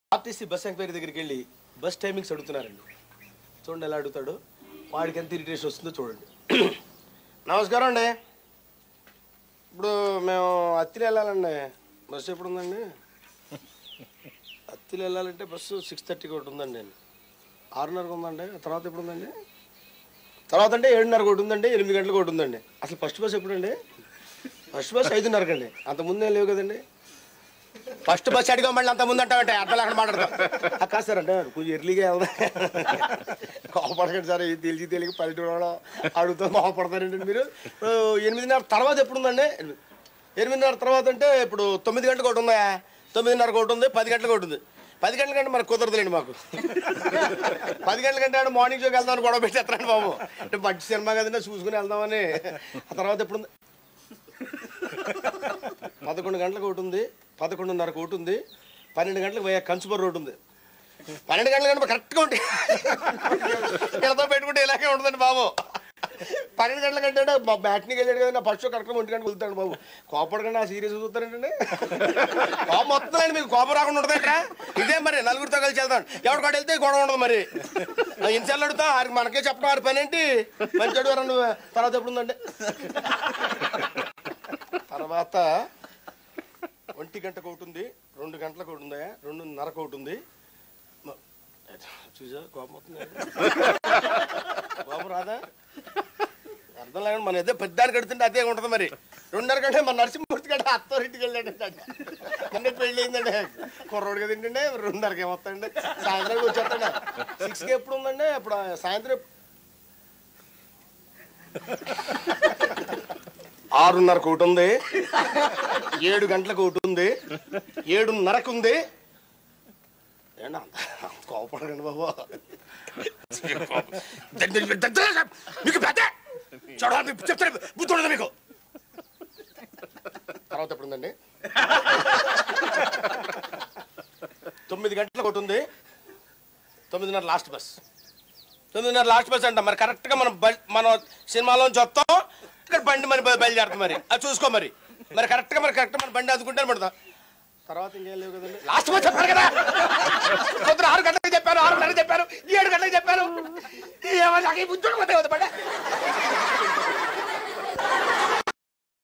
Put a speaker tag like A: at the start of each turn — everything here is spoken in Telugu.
A: ఆర్టీసీ బస్ ఎంక్వైరీ దగ్గరికి వెళ్ళి బస్ టైమింగ్స్ అడుగుతున్నారండి చూడండి ఎలా అడుగుతాడు వాడికి ఎంత ఇరిటేషన్ వస్తుందో చూడండి నమస్కారం అండి ఇప్పుడు మేము అత్తిలి వెళ్ళాలండి బస్సు ఎప్పుడు ఉందండి అత్తిలి వెళ్ళాలంటే బస్సు సిక్స్ థర్టీకి ఒకటి ఉందండి ఆరున్నరకు ఉందండి తర్వాత ఎప్పుడు ఉందండి తర్వాత అంటే ఏడున్నరకు ఒకటి ఉందండి ఎనిమిది గంటలకు ఒకటి ఉందండి అసలు ఫస్ట్ బస్ ఎప్పుడండి ఫస్ట్ బస్ ఐదున్నరకు అండి అంత ముందే లేవు కదండి ఫస్ట్ బస్ అడిగా మళ్ళీ అంత ముందు అంటావంటే అర్థం అక్కడ మాట్లాడతాం కాదు సార్ అంటే కొంచెం ఎర్లీగా వెళ్దాం కోపడకండి సార్ ఇది తెలిసి తెలియక పల్లెటూరు అడుగుతూ కోపడతారండి మీరు ఇప్పుడు ఎనిమిదిన్నర తర్వాత ఎప్పుడు ఉందండి ఎనిమిది- ఎనిమిదిన్నర తర్వాత అంటే ఇప్పుడు తొమ్మిది గంటలకు ఒకటి ఉందా తొమ్మిదిన్నరకు ఒకటి ఉంది పది గంటలకు ఒకటి ఉంది పది గంటల కంటే మనకు కుదరదులేండి మాకు పది గంటల కంటే ఆడ మార్నింగ్ షోకి వెళ్దామని గొడవ పెట్టేస్తారండి బాబు అంటే మంచి సినిమా కదండి చూసుకుని వెళ్దామని ఆ తర్వాత ఎప్పుడు ఉంది పదకొండు గంటలకు ఒకటి ఉంది పదకొండున్నరకు ఒకటి ఉంది పన్నెండు గంటలకు పోయే కంచుబర్ రోడ్డు ఉంది పన్నెండు గంటల కంటే కరెక్ట్గా ఉంటాయి ఇళ్ళతో పెట్టుకుంటే ఇలాగే ఉంటుందండి బాబు పన్నెండు గంటల కంటే మా బ్యాట్నికి వెళ్ళాడు కదా ఫస్ట్ కరెక్ట్గా ఒంటి గంటకు వెళ్తాడు బాబు కోపడకుండా ఆ సీరియస్ చూస్తారంటే కోపం వస్తుందండి మీకు కోపం రాకుండా ఉంటుంది ఇక్కడ ఇదే మరి నలుగురితో కలిసి వెళ్తాం ఎవరి కాడ వెళ్తే గొడవ ఉండదు మరి ఇన్సార్లు అడుగుతా ఆరికి మనకే చెప్పడం ఆరి పని ఏంటి మంచి అడుగు నువ్వు తర్వాత ఎప్పుడు ఉందండి తర్వాత ఒంటి గంటకు ఒకటి ఉంది రెండు గంటలకు ఒకటి ఉందా రెండున్నరకు ఒకటి ఉంది మ- చూసా కోపం వస్తుంది కోపం రాదా అర్థం లేకుండా మన ఏదో పెద్దానికి కడుతుంటే అదే ఉంటుంది మరి రెండున్నర గంటే మన నరసింహమూర్తి గంట అత్తోరింటికి వెళ్ళాడు అంటే పెళ్ళి అయిందండి కుర్రోడు కదా ఏంటంటే రెండున్నరకి ఏమొస్తాయండి సాయంత్రం వచ్చేస్తాండి సిక్స్కి ఎప్పుడు ఉందండి ఇప్పుడు సాయంత్రం ఎప్- ఆరున్నరకు ఒకటి ఉంది ఏడు గంటలకు ఒకటి ఉంది ఏడున్నరకు ఉంది ఏంటి అంత అంత కోపడకండి బాబు మీకు పెద్ద చూడాలి చెప్తాను బుద్ధి ఉండదు మీకు తర్వాత ఎప్పుడు ఉందండి తొమ్మిది గంటలకు ఒకటి ఉంది తొమ్మిదిన్నర లాస్ట్ బస్ తొమ్మిదిన్నర లాస్ట్ బస్ అంట మరి కరెక్ట్గా మనం బ- మనం సినిమాలోంచి వస్తాం ఇక్కడ బండి మరి బయ- బయలుదేరుతాం మరి అది చూసుకో మరి మరి కరెక్ట్గా మరి కరెక్ట్ మన బండి అందుకుంటే పడతాం తర్వాత ఇంకేం లేవు కదండి లాస్ట్ బస్ చెప్పారు కదా పొద్దున ఆరు గంటలకు చెప్పారు ఆరున్నరకు చెప్పారు ఏడు గంటలకు చెప్పారు ఏమో నాకు ఈ బుద్ధుడు పోతే కదా బండి